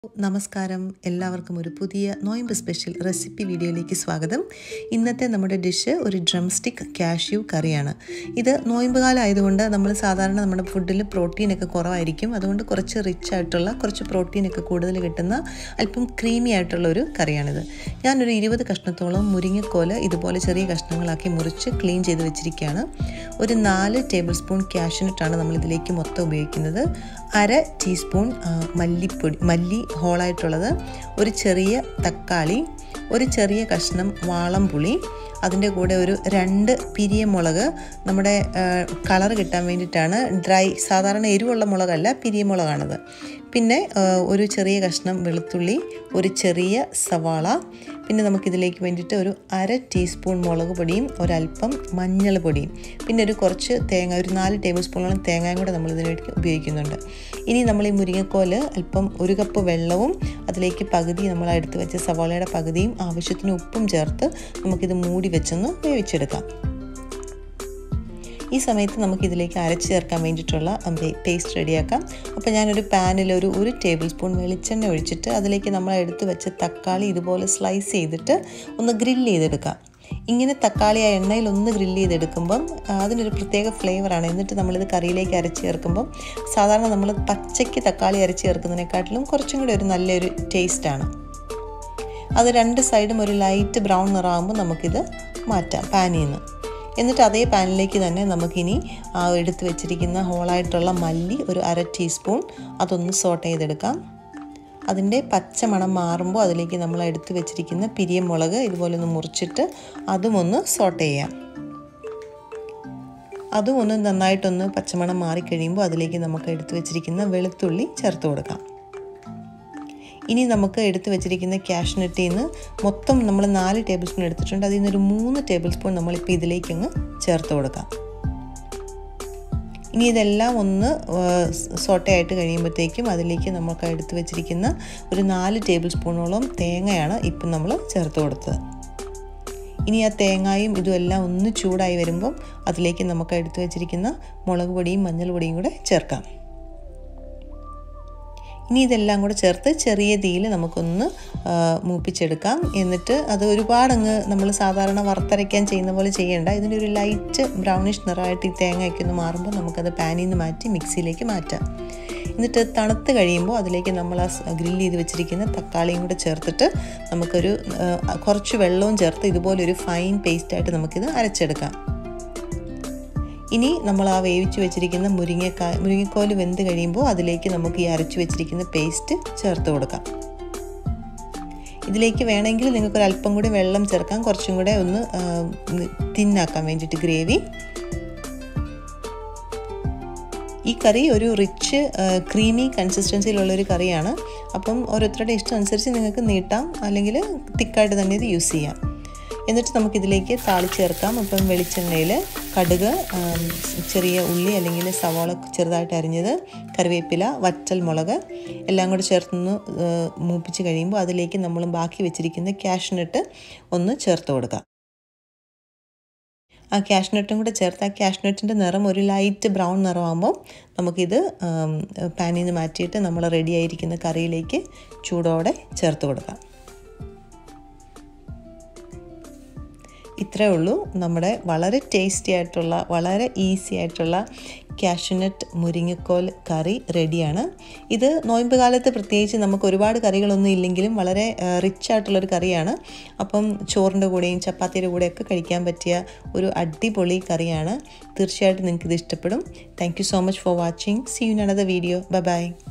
നമസ്കാരം എല്ലാവർക്കും ഒരു പുതിയ നോയമ്പ് സ്പെഷ്യൽ റെസിപ്പി വീഡിയോയിലേക്ക് സ്വാഗതം ഇന്നത്തെ നമ്മുടെ ഡിഷ് ഒരു ഡ്രം സ്റ്റിക്ക് കാഷ്യൂ കറിയാണ് ഇത് നോയമ്പ് കാലം ആയതുകൊണ്ട് നമ്മൾ സാധാരണ നമ്മുടെ ഫുഡിൽ പ്രോട്ടീനൊക്കെ കുറവായിരിക്കും അതുകൊണ്ട് കുറച്ച് റിച്ച് ആയിട്ടുള്ള കുറച്ച് പ്രോട്ടീനൊക്കെ കൂടുതൽ കിട്ടുന്ന അല്പം ക്രീമി ആയിട്ടുള്ള ഒരു കറിയാണിത് ഞാനൊരു ഇരുപത് കഷ്ണത്തോളം മുരിങ്ങക്കോല് ഇതുപോലെ ചെറിയ കഷ്ണങ്ങളാക്കി മുറിച്ച് ക്ലീൻ ചെയ്ത് വെച്ചിരിക്കുകയാണ് ഒരു നാല് ടേബിൾ സ്പൂൺ കാഷ്യൂനട്ടാണ് നമ്മൾ ഇതിലേക്ക് മൊത്തം ഉപയോഗിക്കുന്നത് അര ടീസ്പൂൺ മല്ലിപ്പൊടി മല്ലി ഹോളായിട്ടുള്ളത് ഒരു ചെറിയ തക്കാളി ഒരു ചെറിയ കഷ്ണം വാളംപുളി അതിൻ്റെ കൂടെ ഒരു രണ്ട് പിരിയമുളക് നമ്മുടെ കളർ കിട്ടാൻ വേണ്ടിയിട്ടാണ് ഡ്രൈ സാധാരണ എരിവുള്ള മുളകല്ല പിരിയമുളകാണത് പിന്നെ ഒരു ചെറിയ കഷ്ണം വെളുത്തുള്ളി ഒരു ചെറിയ സവാള പിന്നെ നമുക്കിതിലേക്ക് വേണ്ടിയിട്ട് ഒരു അര ടീസ്പൂൺ മുളക് പൊടിയും ഒരല്പം മഞ്ഞൾ പൊടിയും പിന്നെ ഒരു കുറച്ച് തേങ്ങ ഒരു നാല് ടേബിൾ സ്പൂണോളം തേങ്ങയും കൂടെ നമ്മൾ ഇതിന് വേണ്ടി ഉപയോഗിക്കുന്നുണ്ട് ഇനി നമ്മൾ ഈ മുരിങ്ങക്കോല് അല്പം ഒരു കപ്പ് വെള്ളവും അതിലേക്ക് പകുതി നമ്മൾ എടുത്ത് വെച്ച സവാളയുടെ പകുതിയും ആവശ്യത്തിന് ഉപ്പും ചേർത്ത് നമുക്കിത് മൂടി വെച്ചൊന്ന് വേവിച്ചെടുക്കാം ഈ സമയത്ത് നമുക്കിതിലേക്ക് അരച്ച് ചേർക്കാൻ വേണ്ടിയിട്ടുള്ള പേസ്റ്റ് റെഡിയാക്കാം അപ്പോൾ ഞാനൊരു പാനിൽ ഒരു ഒരു ടേബിൾ സ്പൂൺ വെളിച്ചെണ്ണ ഒഴിച്ചിട്ട് അതിലേക്ക് നമ്മൾ എടുത്ത് വെച്ച തക്കാളി ഇതുപോലെ സ്ലൈസ് ചെയ്തിട്ട് ഒന്ന് ഗ്രില്ല് ചെയ്തെടുക്കാം ഇങ്ങനെ തക്കാളി ആ എണ്ണയിൽ ഒന്ന് ഗ്രില്ല് ചെയ്തെടുക്കുമ്പം അതിനൊരു പ്രത്യേക ഫ്ലേവറാണ് എന്നിട്ട് നമ്മളിത് കറിയിലേക്ക് അരച്ച് ചേർക്കുമ്പം സാധാരണ നമ്മൾ പച്ചയ്ക്ക് തക്കാളി അരച്ച് ചേർക്കുന്നതിനെക്കാട്ടിലും കുറച്ചും കൂടി ഒരു നല്ലൊരു ടേസ്റ്റാണ് അത് രണ്ട് സൈഡും ഒരു ലൈറ്റ് ബ്രൗൺ നിറമാകുമ്പോൾ നമുക്കിത് മാറ്റാം പാനിൽ നിന്ന് എന്നിട്ട് അതേ പാനിലേക്ക് തന്നെ നമുക്കിനി ആ എടുത്ത് വെച്ചിരിക്കുന്ന ഹോളായിട്ടുള്ള മല്ലി ഒരു അര ടീസ്പൂൺ അതൊന്ന് സോട്ട് ചെയ്തെടുക്കാം അതിൻ്റെ പച്ച മണം മാറുമ്പോൾ അതിലേക്ക് നമ്മൾ എടുത്ത് വെച്ചിരിക്കുന്ന പിരിയമുളക് ഇതുപോലെ ഒന്ന് മുറിച്ചിട്ട് അതും ഒന്ന് സോട്ട് ചെയ്യാം അതും ഒന്ന് നന്നായിട്ടൊന്ന് പച്ചമണം മാറിക്കഴിയുമ്പോൾ അതിലേക്ക് നമുക്ക് എടുത്ത് വെച്ചിരിക്കുന്ന വെളുത്തുള്ളി ചേർത്ത് കൊടുക്കാം ഇനി നമുക്ക് എടുത്ത് വെച്ചിരിക്കുന്ന ക്യാഷ്നട്ടിൽ നിന്ന് മൊത്തം നമ്മൾ നാല് ടേബിൾ സ്പൂൺ എടുത്തിട്ടുണ്ട് അതിൽ നിന്നൊരു മൂന്ന് ടേബിൾ സ്പൂൺ നമ്മളിപ്പോൾ ഇതിലേക്ക് അങ്ങ് ചേർത്ത് കൊടുക്കാം ഇനി ഇതെല്ലാം ഒന്ന് സോട്ടയായിട്ട് കഴിയുമ്പോഴത്തേക്കും അതിലേക്ക് നമുക്ക് എടുത്ത് വെച്ചിരിക്കുന്ന ഒരു നാല് ടേബിൾ സ്പൂണോളം തേങ്ങയാണ് ഇപ്പം നമ്മൾ ചേർത്ത് കൊടുത്തത് ഇനി ആ തേങ്ങായും ഇതും എല്ലാം ഒന്ന് ചൂടായി വരുമ്പം അതിലേക്ക് നമുക്ക് എടുത്ത് വെച്ചിരിക്കുന്ന മുളക് പൊടിയും മഞ്ഞൾ പൊടിയും കൂടെ ചേർക്കാം ഇനി ഇതെല്ലാം കൂടെ ചേർത്ത് ചെറിയ തീയിൽ നമുക്കൊന്ന് മൂപ്പിച്ചെടുക്കാം എന്നിട്ട് അത് ഒരുപാടങ്ങ് നമ്മൾ സാധാരണ വറുത്തരയ്ക്കാൻ ചെയ്യുന്ന പോലെ ചെയ്യേണ്ട ഇതിൻ്റെ ഒരു ലൈറ്റ് ബ്രൗണിഷ് നിറമായിട്ട് ഈ തേങ്ങയൊക്കെ ഒന്ന് മാറുമ്പോൾ നമുക്കത് പാനിൽ നിന്ന് മാറ്റി മിക്സിയിലേക്ക് മാറ്റാം എന്നിട്ട് തണുത്ത് കഴിയുമ്പോൾ അതിലേക്ക് നമ്മൾ ആ ഗ്രില്ല് ചെയ്ത് വെച്ചിരിക്കുന്ന തക്കാളിയും കൂടെ ചേർത്തിട്ട് നമുക്കൊരു കുറച്ച് വെള്ളവും ചേർത്ത് ഇതുപോലൊരു ഫൈൻ പേസ്റ്റായിട്ട് നമുക്കിത് അരച്ചെടുക്കാം ഇനി നമ്മൾ ആ വേവിച്ച് വെച്ചിരിക്കുന്ന മുരിങ്ങക്കായ മുരിങ്ങക്കോല് വെന്ത് കഴിയുമ്പോൾ അതിലേക്ക് നമുക്ക് ഈ അരച്ചു വെച്ചിരിക്കുന്ന പേസ്റ്റ് ചേർത്ത് കൊടുക്കാം ഇതിലേക്ക് വേണമെങ്കിൽ നിങ്ങൾക്ക് അല്പം കൂടി വെള്ളം ചേർക്കാം കുറച്ചും കൂടെ ഒന്ന് തിന്നാക്കാൻ വേണ്ടിയിട്ട് ഗ്രേവി ഈ കറി ഒരു റിച്ച് ക്രീമി കൺസിസ്റ്റൻസിയിലുള്ള ഒരു കറിയാണ് അപ്പം ഓരോരുത്തരുടെ ഇഷ്ടം അനുസരിച്ച് നിങ്ങൾക്ക് നീട്ടാം അല്ലെങ്കിൽ തിക്കായിട്ട് തന്നെ ഇത് യൂസ് ചെയ്യാം എന്നിട്ട് നമുക്കിതിലേക്ക് താളിച്ച് ചേർക്കാം അപ്പം വെളിച്ചെണ്ണയിൽ കടുക് ചെറിയ ഉള്ളി അല്ലെങ്കിൽ സവാള ചെറുതായിട്ട് അരിഞ്ഞത് കറിവേപ്പില വറ്റൽ മുളക് എല്ലാം കൂടി ചേർത്തൊന്ന് മൂപ്പിച്ച് കഴിയുമ്പോൾ അതിലേക്ക് നമ്മൾ ബാക്കി വെച്ചിരിക്കുന്ന ക്യാഷ്നട്ട് ഒന്ന് ചേർത്ത് കൊടുക്കാം ആ ക്യാഷ്നട്ടും കൂടെ ചേർത്ത് ആ ക്യാഷ്നട്ടിൻ്റെ നിറം ഒരു ലൈറ്റ് ബ്രൗൺ നിറമാകുമ്പോൾ നമുക്കിത് പാനിൽ നിന്ന് മാറ്റിയിട്ട് നമ്മൾ റെഡി ആയിരിക്കുന്ന കറിയിലേക്ക് ചൂടോടെ ചേർത്ത് കൊടുക്കാം ഇത്രയേ ഉള്ളൂ നമ്മുടെ വളരെ ടേസ്റ്റി ആയിട്ടുള്ള വളരെ ഈസി ആയിട്ടുള്ള കാഷ്യൂനട്ട് മുരിങ്ങക്കോൽ കറി റെഡിയാണ് ഇത് നോയമ്പ് കാലത്ത് പ്രത്യേകിച്ച് നമുക്ക് ഒരുപാട് കറികളൊന്നും ഇല്ലെങ്കിലും വളരെ റിച്ച് ആയിട്ടുള്ളൊരു കറിയാണ് അപ്പം ചോറിൻ്റെ കൂടെയും ചപ്പാത്തിയുടെ കൂടെയൊക്കെ കഴിക്കാൻ പറ്റിയ ഒരു അടിപൊളി കറിയാണ് തീർച്ചയായിട്ടും നിങ്ങൾക്ക് ഇത് ഇഷ്ടപ്പെടും thank you so much for watching see you another video bye by